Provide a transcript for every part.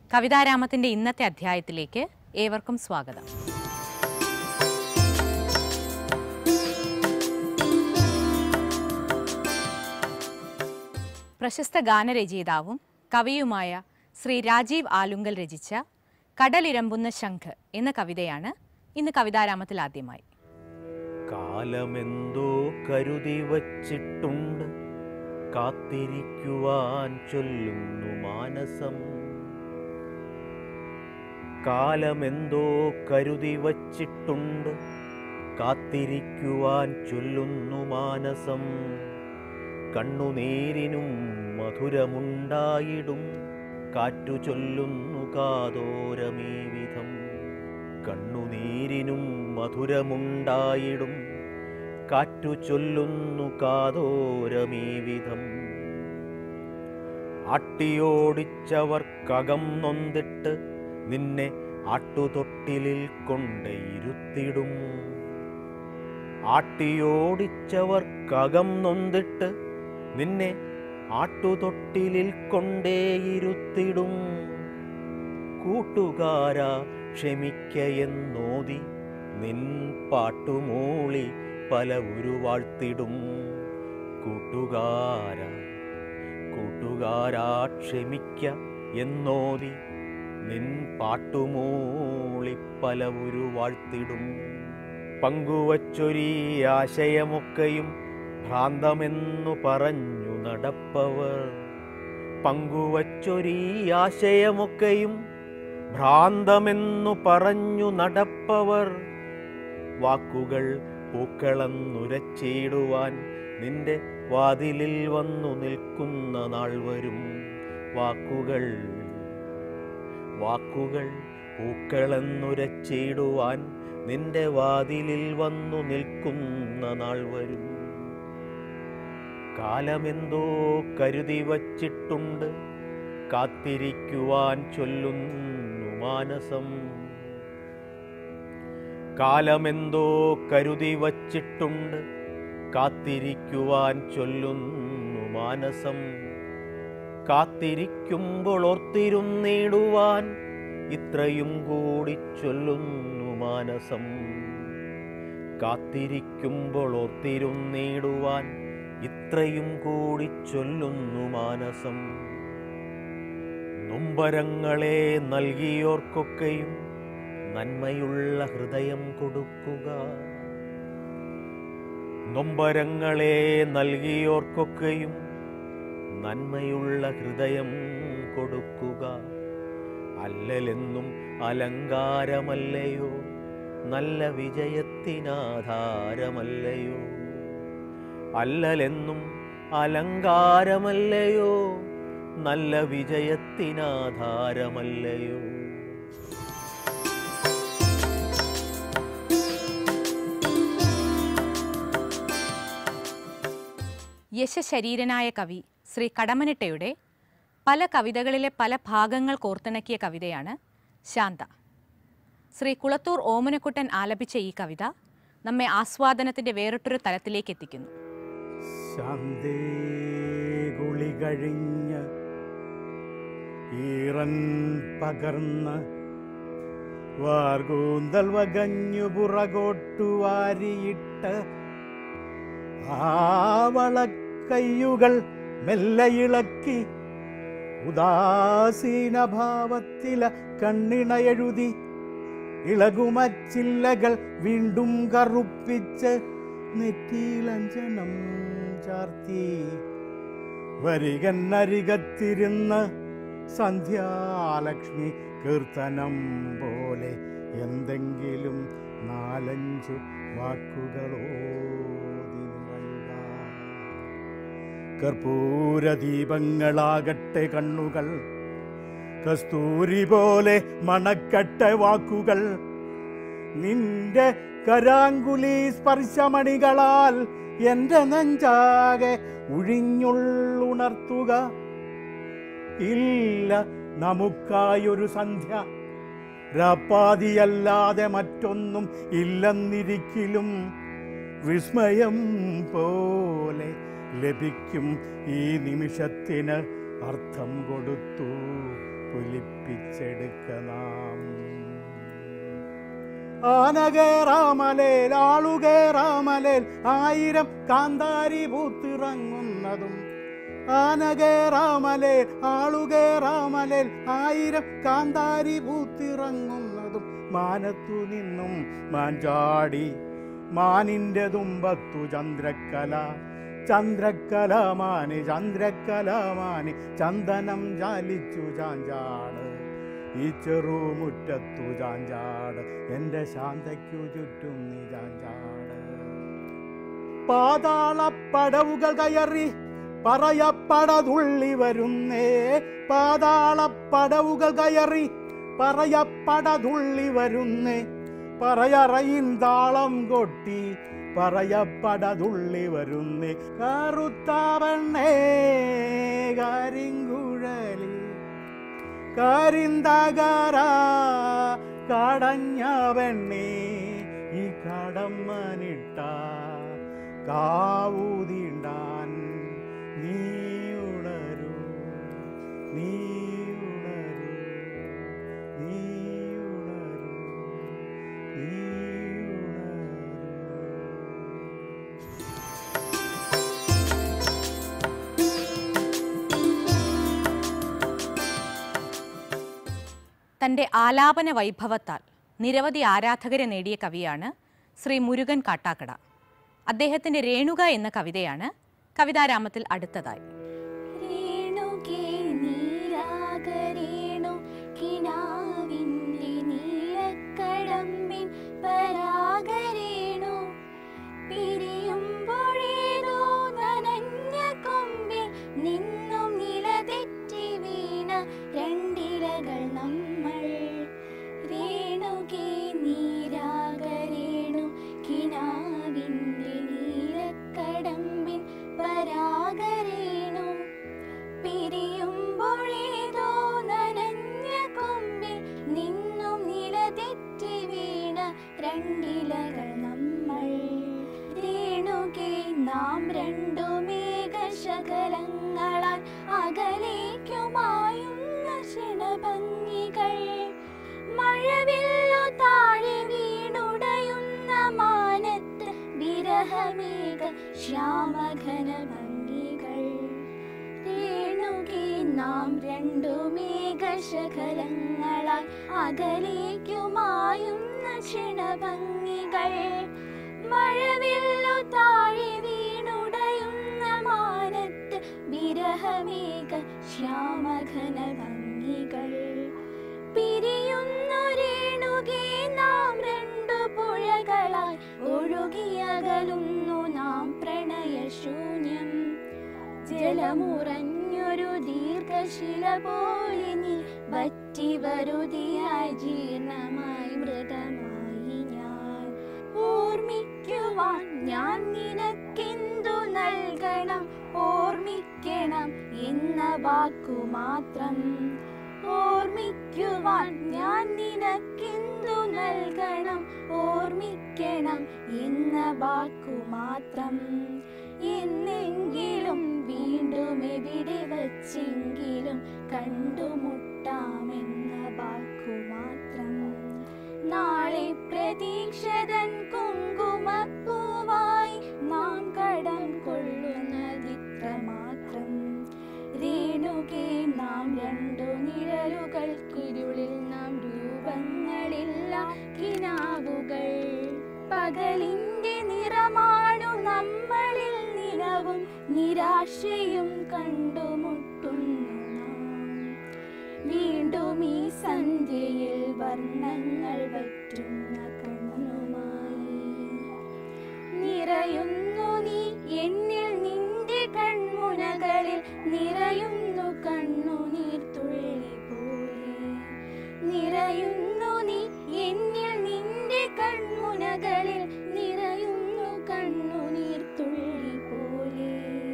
കവിതാരാമത്തിന്റെ ഇന്നത്തെ അധ്യായത്തിലേക്ക് ഏവർക്കും സ്വാഗതം പ്രശസ്ത ഗാനരചയിതാവും കവിയുമായ ശ്രീ രാജീവ് ആലുങ്കൽ രചിച്ച കടലിരമ്പുന്ന ശംഖ് എന്ന കവിതയാണ് ഇന്ന് കവിതാരാമത്തിൽ ആദ്യമായി കാലമെന്തോ കരുതി വച്ചിട്ടുണ്ട് കാത്തിരിക്കുവാൻ ചൊല്ലുന്നു മാനസം കാലമെന്തോ കരുതി വച്ചിട്ടുണ്ട് കാത്തിരിക്കുവാൻ ചൊല്ലുന്നു മാനസം കണ്ണുനീരിനും മധുരമുണ്ടായിടും കാറ്റു ചൊല്ലുന്നു കാതോരമീ വിധം കണ്ണുനീരിനും മധുരമുണ്ടായിടും കാറ്റു ചൊല്ലുന്നു കാതോരമീ വിധം ആട്ടിയോടിച്ചവർക്കകം നൊന്തിട്ട് നിന്നെ ആട്ടുതൊട്ടിലിൽ കൊണ്ട് ഇരുത്തിടും ആട്ടിയോടിച്ചവർക്കകം നൊന്തിട്ട് നിന്നെ ആട്ടുതൊട്ടിലിൽ കൊണ്ടേയിരുത്തിടും കൂട്ടുകാരാ ക്ഷമിക്കയെന്നോതി നിൻ പാട്ടുമൂളി പല ഉരുവാഴ്ത്തിടും കൂട്ടുകാര കൂട്ടുകാരാ ക്ഷമിക്ക എന്നോതി നിൻ പാട്ടുമൂളി പല ഉരുവാഴ്ത്തിടും പങ്കുവച്ചൊരീ ആശയമൊക്കെയും ഭ്രാന്തമെന്നു പറഞ്ഞു നടപ്പവർ പങ്കുവച്ചൊരീ ആശയമൊക്കെയും ഭ്രാന്തമെന്നു പറഞ്ഞു നടപ്പവർ വാക്കുകൾ പൂക്കളെന്നുരച്ചിടുവാൻ നിന്റെ വാതിലിൽ വന്നു നിൽക്കുന്ന നാൾ വരും വാക്കുകൾ വാക്കുകൾ പൂക്കളെന്നുരച്ചിടുവാൻ നിന്റെ വാതിലിൽ വന്നു നിൽക്കുന്ന നാൾ വരും കാലമെന്തോ കരുതി വച്ചിട്ടുണ്ട് കാത്തിരിക്കുവാൻ ചൊല്ലുന്നു മാനസം കാലമെന്തോ കരുതി വച്ചിട്ടുണ്ട് കാത്തിരിക്കുവാൻ ചൊല്ലുന്നു മാനസം കാത്തിരിക്കുമ്പോൾ ഓർത്തിരുന്നിടുവാൻ ഇത്രയും കൂടി ചൊല്ലുന്നു മാനസം കാത്തിരിക്കുമ്പോൾ ഓർത്തിരുന്നിടുവാൻ ഇത്രയും കൂടി ചൊല്ലുന്നു മാനസം നൊമ്പരങ്ങളെ നൽകിയോർക്കൊക്കെയും നന്മയുള്ള ഹൃദയം കൊടുക്കുക നൊമ്പരങ്ങളെ നൽകിയോർക്കൊക്കെയും നന്മയുള്ള ഹൃദയം കൊടുക്കുക അല്ലലെന്നും അലങ്കാരമല്ലയോ നല്ല വിജയത്തിനാധാരമല്ലയോ അല്ലലെന്നും അലങ്കാരമല്ലയോ നല്ല വിജയത്തിനാധാരമല്ലയോ യശശരീരനായ കവി ശ്രീ കടമനിട്ടയുടെ പല കവിതകളിലെ പല ഭാഗങ്ങൾ കോർത്തിണക്കിയ കവിതയാണ് ശാന്ത ശ്രീ കുളത്തൂർ ഓമനക്കുട്ടൻ ആലപിച്ച ഈ കവിത നമ്മെ ആസ്വാദനത്തിന്റെ വേറിട്ടൊരു തലത്തിലേക്ക് എത്തിക്കുന്നു ശാന്തേ കുളി കഴിഞ്ഞ് ഈറൻ പകർന്ന് വാർകൂന്തൽ വകഞ്ഞു പുറകോട്ടു വാരിയിട്ട് ആവളക്കയ്യുകൾ മെല്ലെ ഇളക്കി ഉദാസീന ഭാവത്തില കണ്ണിണ എഴുതി ഇളകുമച്ചില്ലകൾ വീണ്ടും കറുപ്പിച്ച് നെറ്റിയിലഞ്ജനം ചാർത്തി വരികന്നരികത്തിരുന്ന് സന്ധ്യാലക്ഷ്മി കീർത്തനം പോലെ എന്തെങ്കിലും നാലഞ്ചു വാക്കുകളോതി നിറയുക കർപ്പൂരദീപങ്ങളാകട്ടെ കണ്ണുകൾ കസ്തൂരി പോലെ മണക്കട്ടെ വാക്കുകൾ നിന്റെ കരാങ്കുലി സ്പർശമണികളാൽ എന്റെ നെഞ്ചാകെ ഉഴിഞ്ഞുള്ളുണർത്തുക ഇല്ല നമുക്കായൊരു സന്ധ്യ രാപ്പാതിയല്ലാതെ മറ്റൊന്നും ഇല്ലെന്നിരിക്കിലും വിസ്മയം പോലെ ലഭിക്കും ഈ നിമിഷത്തിന് അർത്ഥം കൊടുത്തു പുലിപ്പിച്ചെടുക്ക നാം ആനകേറാമലേൽ ആളുകേറാമലേൽ ആയിരം കാന്താരി പൂത്തിറങ്ങുന്നതും ആനകേറാമലേൽ ആളുകേറാമലേൽ ആയിരം കാന്താരി പൂത്തിറങ്ങുന്നതും മാനത്തു നിന്നും മാഞ്ചാടി മാനിൻ്റെ തുമ്പത്തു ചന്ദ്രക്കല ചന്ദ്രക്കലമാനി ചന്ദ്രക്കലമാനി ചന്ദനം ചാലിച്ചു ചാഞ്ചാട് ഈ ചെറുമുറ്റത്തു ചാഞ്ചാട് എൻ്റെ ശാന്തയ്ക്കു ചുറ്റും നീ ചാഞ്ചാട് പാതാളപ്പടവുകൾ കയറി പറയപ്പടതുള്ളി വരുന്നേ പാതാളപ്പടവുകൾ കയറി പറയപ്പടതുള്ളി വരുന്നേ പറയറയിൻ താളം കൊട്ടി പറയപ്പടതുള്ളി വരുന്നേ കറുത്താവണ്ണേ കരിങ്കുഴലി കരിന്തകര കടഞ്ഞ വെണ്ണി ഈ കടമ്മനിട്ട കാവൂതിണ്ടാൻ നീ ഉണരൂ നീ ഉണരൂ നീ ഉണരൂ നീ ഉണരൂ തൻ്റെ ആലാപന വൈഭവത്താൽ നിരവധി ആരാധകരെ നേടിയ കവിയാണ് ശ്രീ മുരുകൻ കാട്ടാക്കട അദ്ദേഹത്തിൻ്റെ രേണുക എന്ന കവിതയാണ് കവിതാരാമത്തിൽ അടുത്തതായി രേണുകേ നീരാഗരേണു കിനാവിൻ്റെ നീലക്കടമ്പിൻ പരാഗരേണു പിരിയുമ്പോഴേതോ നനഞ്ഞ കൊമ്പിൽ നിന്നും നിലതെറ്റി വീണ രണ്ടിലകൾ നമ്മൾ രേണുകേ നീരാഗരേണു കിനാവിൻ്റെ നീലക്കടമ്പിൻ പരാഗരേണു പിരിയുമ്പോഴേതോ നനഞ്ഞ കൊമ്പിൽ നിന്നും നിലതെറ്റി വീണ രണ്ടിലകൾ നമ്മൾ രേണുകെ നാം രണ്ടു മേഘശകലങ്ങളാൽ അകലേക്കുമായുന്ന ക്ഷണഭംഗികൾ മഴവില്ലു താഴെ വീണുടയുന്ന മാനത്ത് വിരഹമേഘ ശ്യാമഘന ഭംഗികൾ രേണുകെ നാം രണ്ടു മേഘശകലങ്ങളാൽ അകലേക്കുമായുന്ന ക്ഷണഭംഗികൾ മഴവില്ലു താഴെ വീണുടയുന്ന മാനത്ത് വിരഹമേഘ ശ്യാമഘന ഭംഗികൾ പിരിയുന്നു രേണുകെ നാം രണ്ടു പുഴകളായി ഒഴുകിയകലുന്നു നാം പ്രണയശൂന്യം ജലമുറഞ്ഞൊരു ദീർഘശില പോലെ നീ വറ്റി വരുതിയായി ജീർണമായി മൃതമായി ഞാൻ ഓർമ്മിക്കുവാൻ ഞാൻ നിനക്കെന്തു നൽകണം ഓർമ്മിക്കണം എന്ന വാക്കു മാത്രം ഓർമ്മിക്കുവാൻ ഞാൻ നിനക്കെന്തു നൽകണം ഓർമ്മിക്കണം എന്ന വാക്കു മാത്രം എന്നെങ്കിലും വീണ്ടും എവിടെ വച്ചെങ്കിലും കണ്ടുമുട്ടാമെന്ന വാക്കു മാത്രം നാളെ പ്രതീക്ഷതൻ കുങ്കുമപ്പൂവായി നാം കടം കൊള്ളുന്നതിത്ര മാത്രം രേണുകെ നാം രണ്ടു നിഴലുകൾക്കിരുളിൽ നാം രൂപങ്ങളില്ല കിനാവുകൾ പകലിന്റെ നിറമാണു നമ്മളിൽ നിലവും നിരാശയും കണ്ടുമുട്ടുന്നു നാം വീണ്ടും ഈ സന്ധ്യയിൽ വർണ്ണങ്ങൾ വറ്റുന്ന കണ്ണുമായി നിറയുന്നു നീ എന്നിൽ നിന്റെ കൺമുനകളിൽ നിറയുന്നു കണ്ണുനീർ തുള്ളി പോലെ നിറയുന്നു നീ എന്നിൽ നിന്റെ കൺമുനകളിൽ നിറയുന്നു കണ്ണുനീർ തുള്ളി പോലെ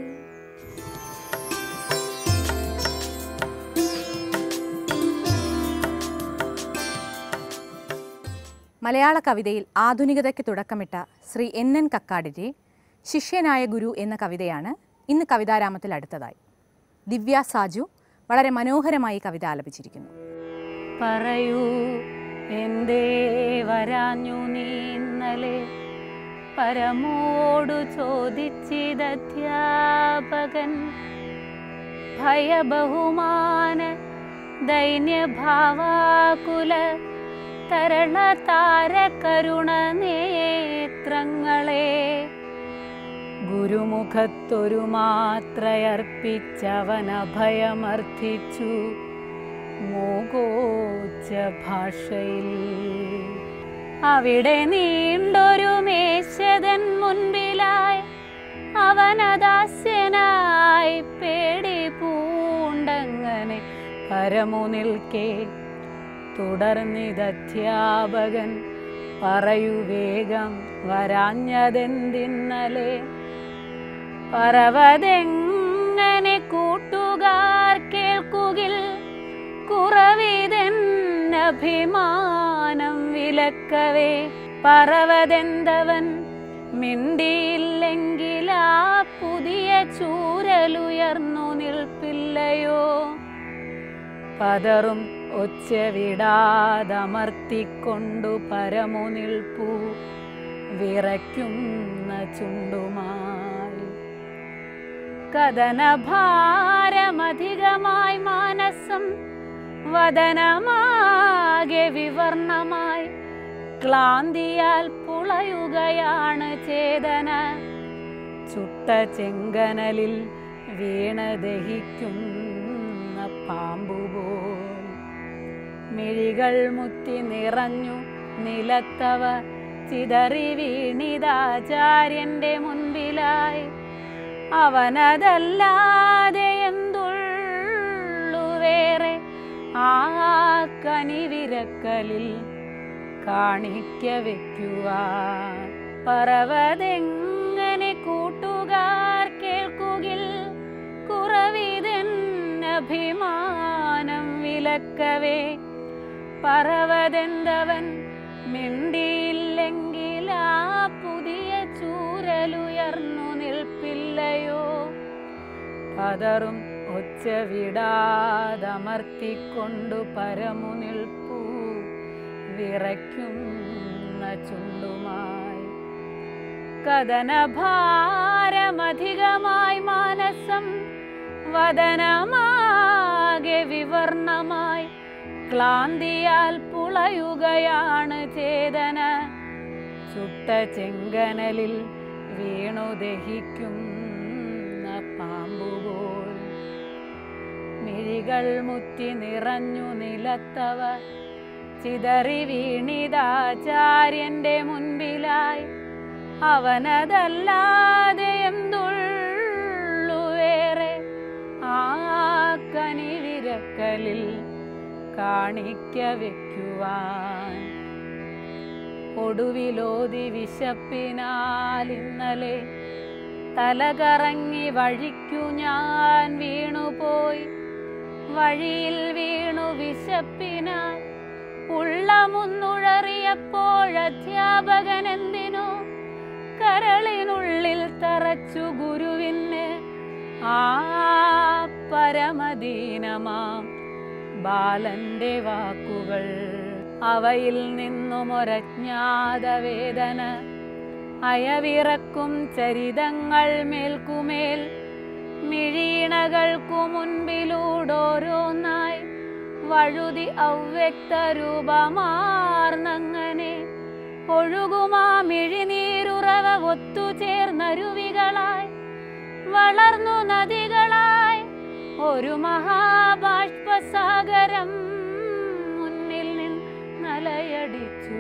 മലയാള കവിതയിൽ ആധുനികതയ്ക്ക് തുടക്കമിട്ട ശ്രീ എൻ എൻ കക്കാടിൻ്റെ ശിഷ്യനായ ഗുരു എന്ന കവിതയാണ് ഇന്ന് കവിതാരാമത്തിൽ അടുത്തതായി ദിവ്യ സാജു വളരെ മനോഹരമായി കവിത ആലപിച്ചിരിക്കുന്നു പറയൂ എന്തേ വരാഞ്ഞു നീ ഇന്നലെ പരമോടു ചോദിച്ചിതധ്യാപകൻ ഭയബഹുമാന ദൈന്യഭാവാകുല തരള താരകരുണ നേത്രങ്ങളെ ഗുരുമുഖത്തൊരു മാത്രയർപ്പിച്ചവൻ അഭയമർത്ഥിച്ചു മോകോച്ച ഭാഷയിൽ അവിടെ നീണ്ടൊരു മേശതൻ മുൻപിലായി അവനദാസ്യനായി പേടി പൂണ്ടങ്ങനെ പരമു നിൽക്കേ തുടർന്നിതധ്യാപകൻ പറയൂ വേഗം വരാഞ്ഞതെന്തിന്നലെ പറവതെങ്ങനെ കൂട്ടുകാർ കേൾക്കുകിൽ കുറവിതെന്നഭിമാനം വിലക്കവേ പറവതെന്തവൻ മിണ്ടിയില്ലെങ്കിൽ ആ പുതിയ ചൂരലുയർന്നു നിൽപ്പില്ലയോ പതറും ഒച്ച വിടാതമർത്തിക്കൊണ്ടു പരമു നിൽപ്പു വിറയ്ക്കുന്ന ചുണ്ടുമായി കഥനഭാരമധികമായി മാനസം വദനമാകെ വിവർണമായി ക്ലാന്തിയാൽ പുളയുകയാണ് ചേതന ചുട്ട ചെങ്കനലിൽ വീണ ദഹിക്കുന്ന പാമ്പുപോൽ മിഴികൾ മുത്തി നിറഞ്ഞു നിലത്തവ ചിതറി വീണിതാചാര്യന്റെ മുൻപിലായി അവനതല്ലാതെ എന്തുള്ളു വേറെ ആ കനിവിരക്കലിൽ കാണിക്ക വെക്കുവാൻ പറവതെങ്ങനെ കൂട്ടുകാർ കേൾക്കുകിൽ കുറവിതെന്നഭിമാനം വിലക്കവേ പറവതെന്തവൻ മിണ്ടിയില്ലെങ്കിൽ ആ പുതിയ ചൂരലുയർന്നു നിൽപ്പില്ലയോ പതറും ഒച്ച വിടാതമർത്തിക്കൊണ്ടു പരമു നിൽപ്പൂ വിറയ്ക്കുന്ന ചുണ്ടുമായി കഥനഭാരമധികമായി മാനസം വദനമാകെ വിവർണമായി ക്ലാന്തിയാൽ പുളയുകയാണ് ചേതന ചുട്ട ചെങ്കനലിൽ വീണു ദഹിക്കുന്ന പാമ്പുപോൽ മിഴികൾ മുറ്റി നിറഞ്ഞു നിലത്തവ ചിതറി വീണിതാചാര്യന്റെ മുൻപിലായി അവനതല്ലാതെ എന്തുള്ളു വേറെ ആ കനിവിരക്കലിൽ കാണിക്ക വെക്കുവാൻ ഒടുവിലോതി വിശപ്പിനാൽ ഇന്നലെ തലകറങ്ങി വഴിക്കു ഞാൻ വീണുപോയി വഴിയിൽ വീണു വിശപ്പിനാൽ ഉള്ളമുന്നുഴറിയപ്പോഴധ്യാപകൻ എന്തിനോ കരളിനുള്ളിൽ തറച്ചു ഗുരുവിന് ആ പരമദീനമാം ബാലന്റെ വാക്കുകൾ അവയിൽ നിന്നും ഒരജ്ഞാത വേദന അയവിറക്കും ചരിതങ്ങൾ മേൽക്കുമേൽ മിഴീണകൾക്കു മുൻപിലൂടോരോന്നായി വഴുതി അവ്യക്ത രൂപമാർന്നങ്ങനെ ഒഴുകുമാ മിഴിനീരുറവ ഒത്തുചേർന്നരുവികളായി വളർന്നു നദികളായി ഒരു മഹാബാഷ്പസാഗരം മുന്നിൽ നിന്നലയടിച്ചു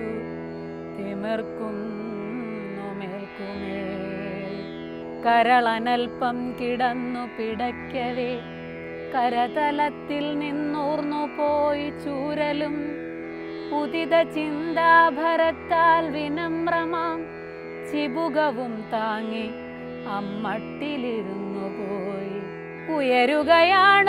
തിമിർക്കുന്നു മേൽക്കുമേൽ കരളനൽപ്പം കിടന്നു പിടയ്ക്കവേ കരതലത്തിൽ നിന്നൂർന്നു പോയി ചൂരലും ഉദിത ചിന്താഭരത്താൽ വിനമ്രമാം ചിബുകവും താങ്ങി അമ്മട്ടിലിരുന്നു പോയി ഉയരുകയാണ്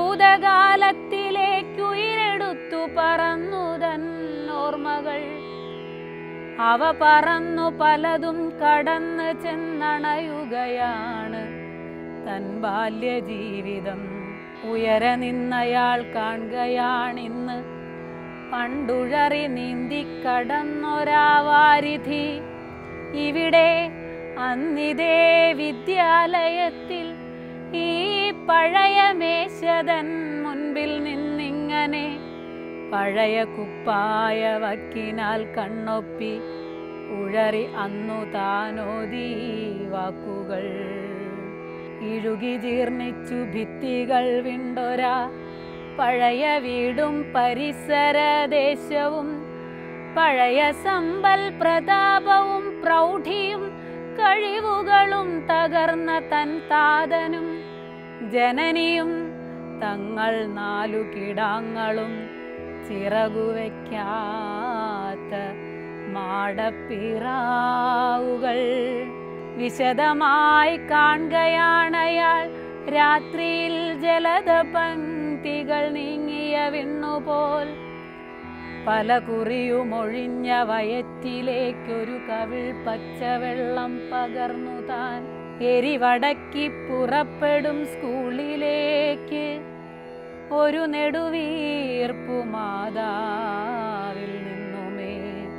ഭൂതകാലത്തിലേക്കുയരെടുത്തു പറന്നു തന്നോർമ്മകൾ അവ പറന്നു പലതും കടന്ന് ചെന്നണയുകയാണ് തൻ ബാല്യജീവിതം ഉയര നിന്നയാൾ കാണുകയാണിന്ന് പണ്ടുഴറി നീന്തിക്കടന്നൊരാ വാരിധി ഇവിടെ അന്നിതേ വിദ്യാലയത്തിൽ ഈ പഴയ മേശതൻ മുൻപിൽ നിന്നിങ്ങനെ പഴയ കുപ്പായ വക്കിനാൽ കണ്ണൊപ്പി ഉഴറി അന്നു താനോദീ വാക്കുകൾ ഇഴുകി ജീർണിച്ചു ഭിത്തികൾ വിണ്ടൊരാ പഴയ വീടും പരിസരദേശവും പഴയ സമ്പൽ പ്രതാപവും പ്രൗഢിയും കഴിവുകളും തകർന്ന തൻ താതനും ജനനിയും തങ്ങൾ നാലു കിടാങ്ങളും ചിറകുവയ്ക്കാത്ത മാടപ്പിറാവുകൾ വിശദമായി കാണുകയാണയാൾ രാത്രിയിൽ ജലധ പങ്ക്തികൾ നീങ്ങിയ വിണ്ണുപോൽ പല കുറിയുമൊഴിഞ്ഞ വയറ്റിലേക്കൊരു കവിൾ പച്ചവെള്ളം പകർന്നു താൻ എരിവടക്കി പുറപ്പെടും സ്കൂളിലേക്ക് ഒരു നെടുവീർപ്പു മാതാവിൽ നിന്നുമേ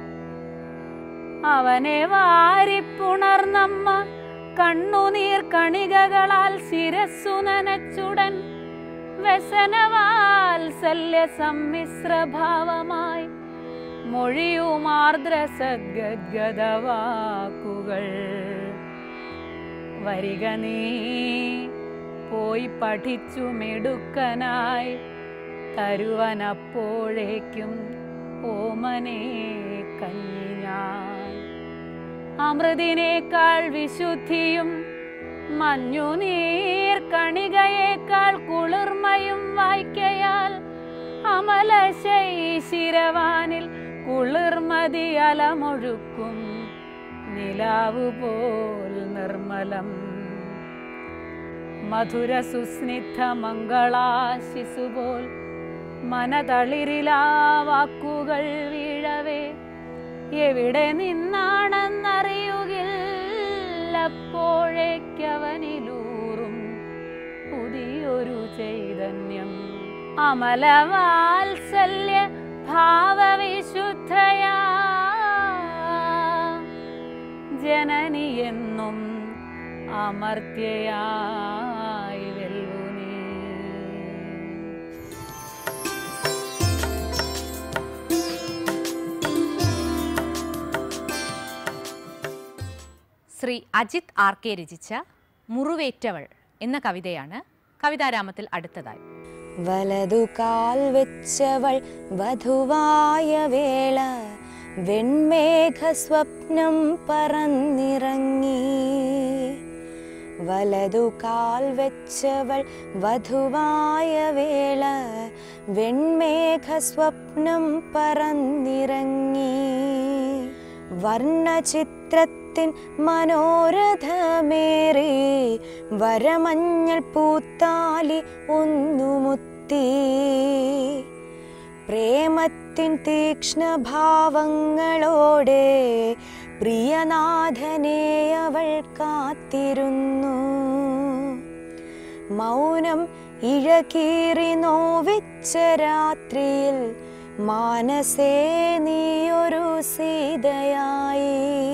അവനെ വാരിപ്പുണർന്നമ്മ കണ്ണുനീർ കണികകളാൽ ശിരസ്സു നനച്ചുടൻ വ്യസനവാത്സല്യ സമ്മിശ്രഭാവമായി മൊഴിയുമാർദ്ര സദ്ഗദ്ഗതവാക്കുകൾ വരിക നീ പോയി പഠിച്ചു മിടുക്കനായി തരുവനപ്പോഴേക്കും ഓമനെ കഞ്ഞി ഞാൻ അമൃതിനേക്കാൾ വിശുദ്ധിയും മഞ്ഞുനീർ കണികയേക്കാൾ കുളിർമയും വായിക്കയാൽ അമല ശൈശിരവാനിൽ കുളിർമതി അലമൊഴുക്കും നിലാവു പോൽ നിർമ്മലം മധുര സുസ്നിഗ്ധ മംഗളാശിസു പോൽ മനതളിരിലാ വാക്കുകൾ വീഴവേ എവിടെ നിന്നാണെന്നറിയുകില്ലപ്പോഴേക്കവനിലൂറും പുതിയൊരു ചൈതന്യം അമലവാത്സല്യ ഭാവവിശുദ്ധയാ ജനനിയെന്നും അമർത്യയായി വെല്ലുനീ ശ്രീ അജിത് ആർ കെ രചിച്ച മുറിവേറ്റവൾ എന്ന കവിതയാണ് കവിതാരാമത്തിൽ അടുത്തതായി വലതു കാൽ വെച്ചവൾ വധുവായ വേള വെൺമേഘ സ്വപ്നം പറന്നിറങ്ങി വലതു കാൽ വെച്ചവൾ വധുവായ വേള വെൺമേഘ സ്വപ്നം പറന്നിറങ്ങി വർണ്ണചിത്രത്തിൻ മനോരഥമേറി വരമഞ്ഞൾ പൂത്താലി ഒന്നുമുത്തി പ്രേമത്തിൻ തീക്ഷ്ണഭാവങ്ങളോടെ പ്രിയനാഥനെ അവൾ കാത്തിരുന്നു മൗനം ഇഴകീറി നോവിച്ച രാത്രിയിൽ മാനസേ നീയൊരു സീതയായി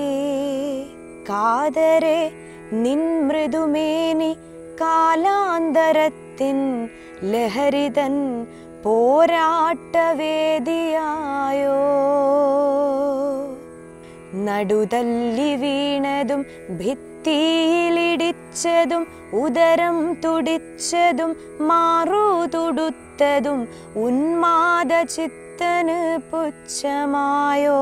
കാതരെ നിൻ മൃദുമേനി കാലാന്തരത്തിൻ ലഹരിതൻ പോരാട്ടവേദിയായോ നടുതല്ലി വീണതും ഭിത്തിയിലിടിച്ചതും ഉദരം തുടിച്ചതും മാറു തുടുത്തതും ഉന്മാദ ചിത്തന് പുച്ഛമായോ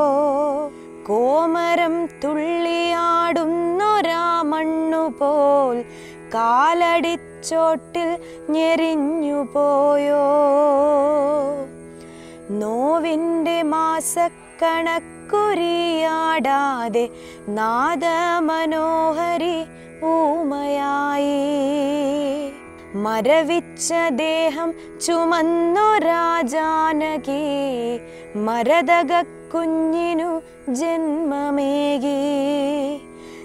കോമരം തുള്ളിയാടുന്നൊരാ മണ്ണുപോൽ കാലടിച്ചോട്ടിൽ ഞെരിഞ്ഞു പോയോ നോവിൻ്റെ മാസക്കണക്കുരിയാടാതെ നാദമനോഹരി ഊമയായി മരവിച്ച ദേഹം ചുമന്നൊരാജാനകി മരതക കുഞ്ഞിനു ജന്മമേകി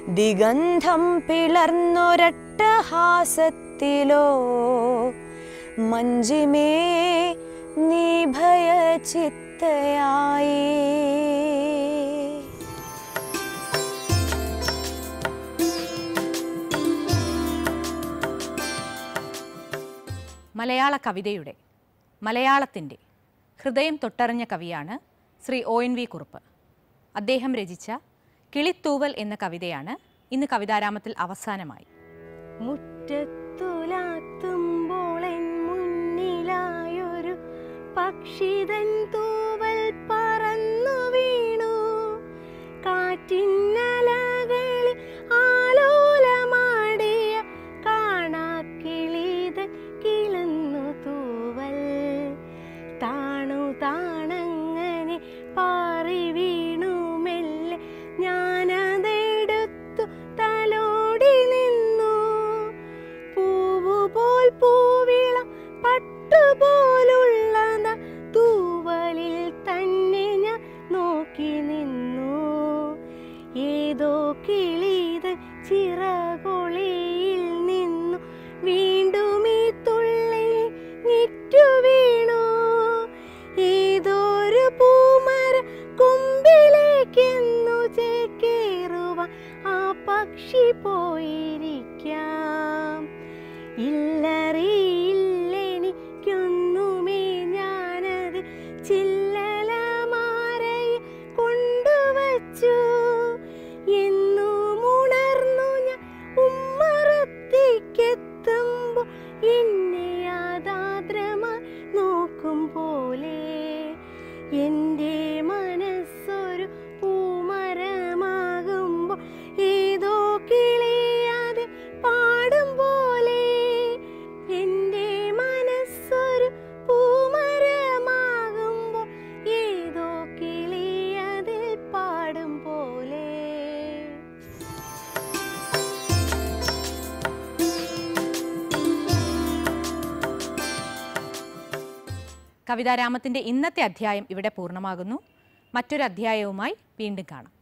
ദിഗന്ധം പിളർന്നൊരട്ടഹാസത്തിലോ മഞ്ജിമേ നീ ഭയചിത്തയായി മലയാള കവിതയുടെ മലയാളത്തിൻ്റെ ഹൃദയം തൊട്ടറിഞ്ഞ കവിയാണ് Shri O N V Kurup അദ്ദേഹം രചിച്ച കിളിത്തൂവൽ എന്ന കവിതയാണ് ഇന്ന് കവിതാരാമത്തിൽ അവസാനമായി മുറ്റത്തുലാത്തുമ്പോൾ എൻ മുന്നിലായൊരു പക്ഷിതൻ തൂവൽ പറന്നു വീണു കാറ്റിന്നലകളിൽ ആലോലമാടിയ കാണാക്കിളിതൻ കിളന്നു തൂവൽ താണു താണങ്ങനെ പാറി വീണു മെല്ലെ ഞാനതെടുത്തു തലോടി നിന്നു പൂവുപോൽ പൂവിളം പട്ടുപോലുള്ള ന- തൂവലിൽ തന്നെ ഞാൻ നോക്കി നിന്നു ഏതോ കിളീതൻ ചിറകൊളിയിൽ നിന്നു വീണ്ടും ഈ തുള്ളി ഞെറ്റു വീണു ഏതൊരു പൂമര കൊമ്പിലേക്കെന്നു ചേക്കേറുവാൻ ആ പക്ഷി പോയിരിക്കാം ഇല്ലറിയില്ലെനിക്കൊന്നുമേ ഞാനത് ചില്ലലമാരയിൽ കൊണ്ടുവച്ചു എന്നും ഉണർന്നു ഞാൻ ഉമ്മറത്തേക്കെത്തുമ്പോൾ എന്നെ യാഥാദ്രമായി നോക്കും പോലെ എൻ്റെ മനസ്സൊരു പൂമരമാകുമ്പോൾ ഏതോ കിളിയാതെ പാടും പോലെ എൻ്റെ മനസ്സൊരു പൂമരമാകുമ്പോൾ ഏതോ കിളിയാതെ പാടും പോലെ കവിതാരാമത്തിൻ്റെ ഇന്നത്തെ അധ്യായം ഇവിടെ പൂർണ്ണമാകുന്നു മറ്റൊരു അധ്യായവുമായി വീണ്ടും കാണാം